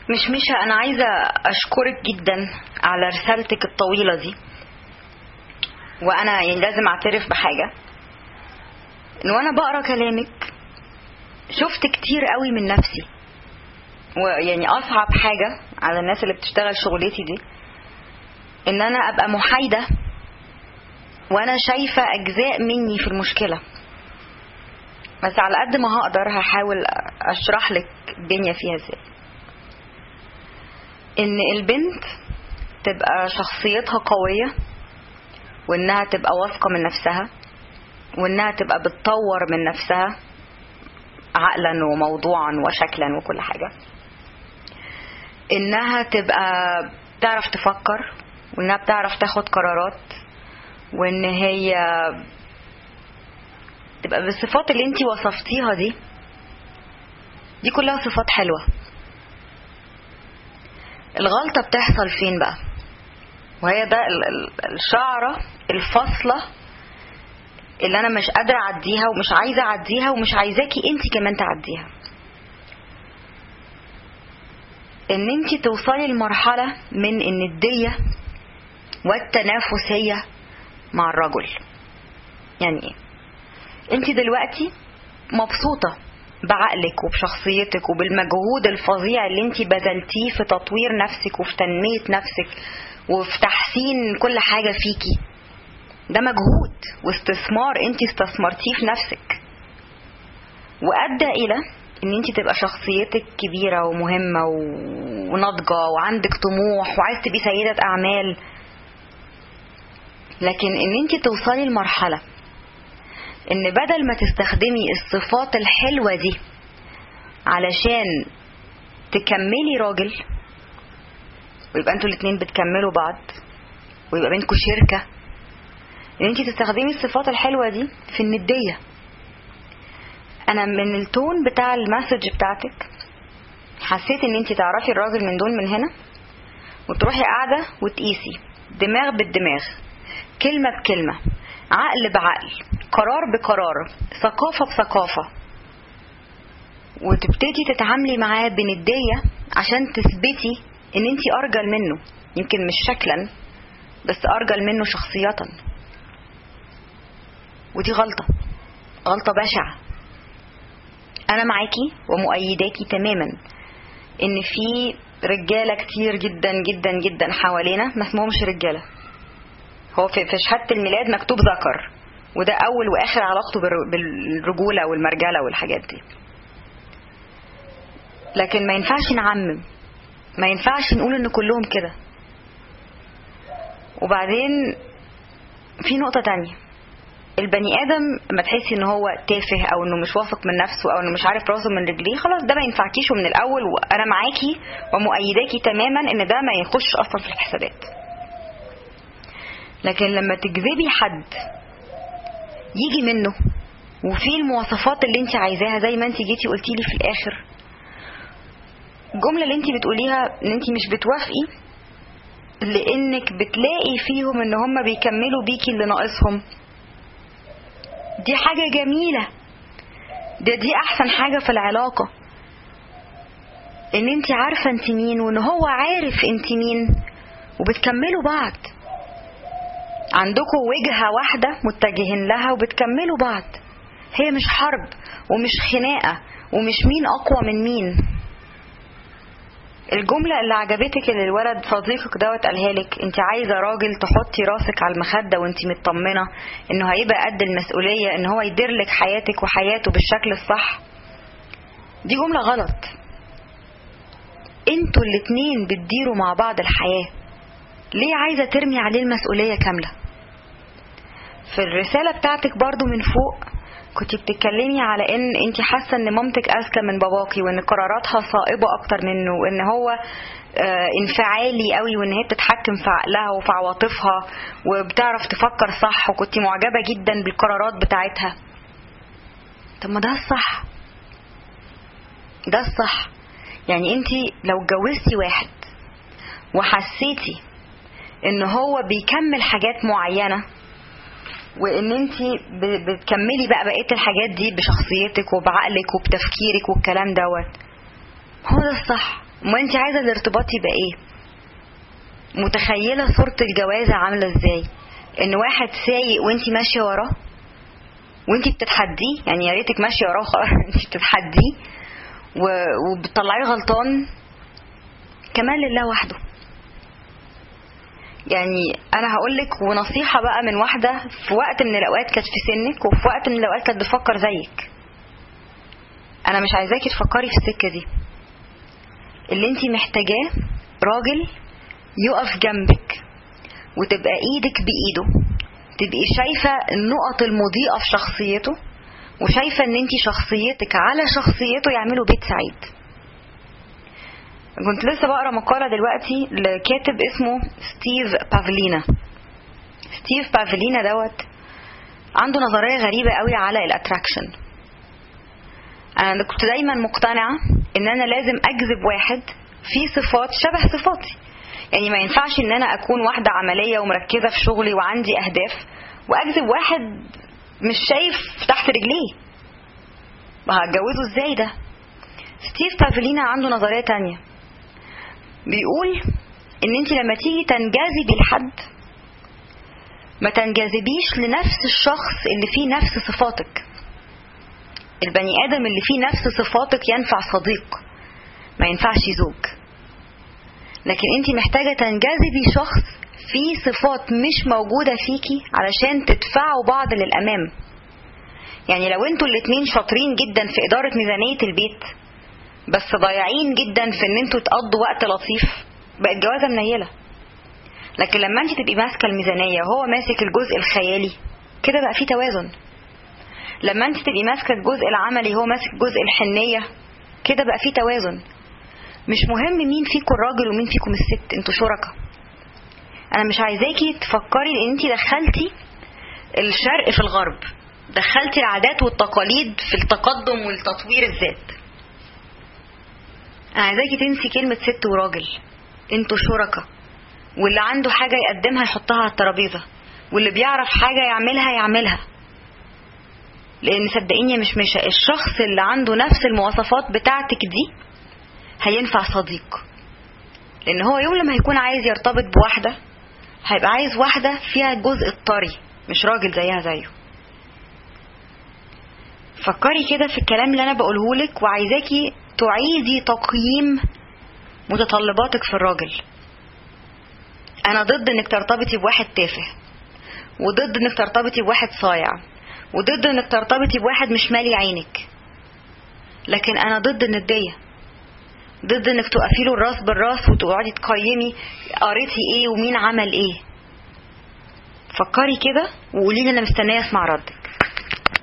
مش مشا انا عايزه اشكرك جدا على رسالتك الطويله دي وانا يعني لازم اعترف بحاجه ان وانا بقرا كلامك شفت كتير قوي من نفسي ويعني اصعب حاجه على الناس اللي بتشتغل شغلتي دي ان انا ابقى محايده وانا شايفه اجزاء مني في المشكله بس على قد ما هقدر هحاول اشرح لك الدنيا فيها ازاي ان البنت تبقى شخصيتها قويه وانها تبقى واثقه من نفسها وانها تبقى بتطور من نفسها عقلا وموضوعا وشكلا وكل حاجه انها تبقى بتعرف تفكر وانها بتعرف تاخد قرارات وان هي تبقى بالصفات اللي انت وصفتيها دي دي كلها صفات حلوه الغلطه بتحصل فين بقى وهي ده الشعره الفاصله اللي انا مش قادره اعديها ومش عايزه اعديها ومش عايزاكي انت كمان تعديها ان انت توصلي لمرحله من النديه والتنافسيه مع الرجل يعني ايه انت دلوقتي مبسوطه بعقلك وبشخصيتك وبالمجهود الفظيع اللي انت بذلتيه في تطوير نفسك وفي تنميه نفسك وفي تحسين كل حاجه فيكي ده مجهود واستثمار انت استثمرتيه في نفسك وادى الى ان انت تبقى شخصيتك كبيره ومهمه وناضجه وعندك طموح وعايز تبقي سيده اعمال لكن ان انت توصلي لمرحله ان بدل ما تستخدمي الصفات الحلوه دي علشان تكملي راجل ويبقى انتوا الاتنين بتكملوا بعض ويبقى بينكوا شركه ان انت تستخدمي الصفات الحلوه دي في النديه انا من التون بتاع المسج بتاعتك حسيت ان انت تعرفي الراجل من دول من هنا وتروحي قاعده وتقيسي دماغ بالدماغ كلمه بكلمه عقل بعقل قرار بقرار ثقافه بثقافه وتبتدي تتعاملي معاه بنديه عشان تثبتي ان انت ارجل منه يمكن مش شكلا بس ارجل منه شخصيه ودي غلطة غلطة بشعة أنا معاكي ومؤيداكي تماما إن في رجالة كتير جدا جدا جدا حوالينا ما اسمهمش رجالة هو في شهادة الميلاد مكتوب ذكر وده أول وآخر علاقته بالرجولة والمرجلة والحاجات دي لكن ما ينفعش نعمم ما ينفعش نقول إن كلهم كده وبعدين في نقطة تانية البني ادم لما تحسي ان هو تافه او انه مش واثق من نفسه او انه مش عارف راسه من رجليه خلاص ده ما ينفعكيش من الاول وانا معاكي ومؤيداكي تماما ان ده ما يخش اصلا في الحسابات لكن لما تجذبي حد يجي منه وفي المواصفات اللي انت عايزاها زي ما انت جيتي قلتي لي في الاخر الجمله اللي انت بتقوليها ان انت مش بتوافقي لانك بتلاقي فيهم ان هم بيكملوا بيكي اللي ناقصهم دي حاجة جميلة ده دي أحسن حاجة في العلاقة إن أنت عارفة أنت مين وإن هو عارف أنت مين وبتكملوا بعض عندكم وجهة واحدة متجهين لها وبتكملوا بعض هي مش حرب ومش خناقة ومش مين أقوى من مين الجملة اللي عجبتك اللي الولد صديقك دوت قالها لك انت عايزة راجل تحطي راسك على المخدة وانت مطمنة انه هيبقى قد المسؤولية ان هو يدير لك حياتك وحياته بالشكل الصح دي جملة غلط انتوا الاتنين بتديروا مع بعض الحياة ليه عايزة ترمي عليه المسؤولية كاملة في الرسالة بتاعتك برضو من فوق كنت بتتكلمي على ان انت حاسه ان مامتك اذكى من باباكي وان قراراتها صائبه اكتر منه وان هو آه انفعالي قوي وان هي بتتحكم في عقلها وفي عواطفها وبتعرف تفكر صح وكنت معجبه جدا بالقرارات بتاعتها طب ما ده الصح ده الصح يعني انت لو اتجوزتي واحد وحسيتي ان هو بيكمل حاجات معينه وان انت بتكملي بقى بقيه الحاجات دي بشخصيتك وبعقلك وبتفكيرك والكلام دوت هو ده الصح ما انت عايزه الارتباط يبقى ايه متخيله صوره الجوازه عامله ازاي ان واحد سايق وانت ماشيه وراه وانت بتتحديه يعني يا ريتك ماشيه وراه خلاص انت بتتحديه وبتطلعيه غلطان كمان لله وحده يعني انا هقول لك ونصيحه بقى من واحده في وقت من الاوقات كانت في سنك وفي وقت من الاوقات كانت بتفكر زيك انا مش عايزاكي تفكري في السكه دي اللي انت محتاجاه راجل يقف جنبك وتبقى ايدك بايده تبقي شايفه النقط المضيئه في شخصيته وشايفه ان انت شخصيتك على شخصيته يعملوا بيت سعيد كنت لسه بقرا مقاله دلوقتي لكاتب اسمه ستيف بافلينا ستيف بافلينا دوت عنده نظريه غريبه قوي على الاتراكشن انا كنت دايما مقتنعه ان انا لازم اجذب واحد فيه صفات شبه صفاتي يعني ما ينفعش ان انا اكون واحده عمليه ومركزه في شغلي وعندي اهداف واجذب واحد مش شايف تحت رجليه هتجوزه ازاي ده ستيف بافلينا عنده نظريه تانية بيقول ان انت لما تيجي تنجذبي لحد ما تنجذبيش لنفس الشخص اللي فيه نفس صفاتك البني ادم اللي فيه نفس صفاتك ينفع صديق ما ينفعش زوج لكن انت محتاجة تنجذبي شخص فيه صفات مش موجودة فيكي علشان تدفعوا بعض للأمام يعني لو انتوا الاتنين شاطرين جدا في إدارة ميزانية البيت بس ضايعين جدا في ان انتوا تقضوا وقت لطيف بقت جوازة منيلة لكن لما انت تبقي ماسكة الميزانية وهو ماسك الجزء الخيالي كده بقى في توازن لما انت تبقي ماسكة الجزء العملي هو ماسك جزء الحنية كده بقى في توازن مش مهم مين فيكم الراجل ومين فيكم الست انتوا شركاء انا مش عايزاكي تفكري ان انت دخلتي الشرق في الغرب دخلتي العادات والتقاليد في التقدم والتطوير الذات انا عايزاكي تنسي كلمة ست وراجل انتوا شركاء واللي عنده حاجة يقدمها يحطها على الترابيزة واللي بيعرف حاجة يعملها يعملها لان صدقيني مش مش الشخص اللي عنده نفس المواصفات بتاعتك دي هينفع صديق لان هو يوم لما هيكون عايز يرتبط بواحدة هيبقى عايز واحدة فيها الجزء الطري مش راجل زيها زيه فكري كده في الكلام اللي انا بقوله لك وعايزاكي تعيدي تقييم متطلباتك في الراجل انا ضد انك ترتبطي بواحد تافه وضد انك ترتبطي بواحد صايع وضد انك ترتبطي بواحد مش مالي عينك لكن انا ضد النديه ضد انك تقفي له الراس بالراس وتقعدي تقيمي قريتي ايه ومين عمل ايه فكري كده وقولي لي انا مستنيه اسمع ردك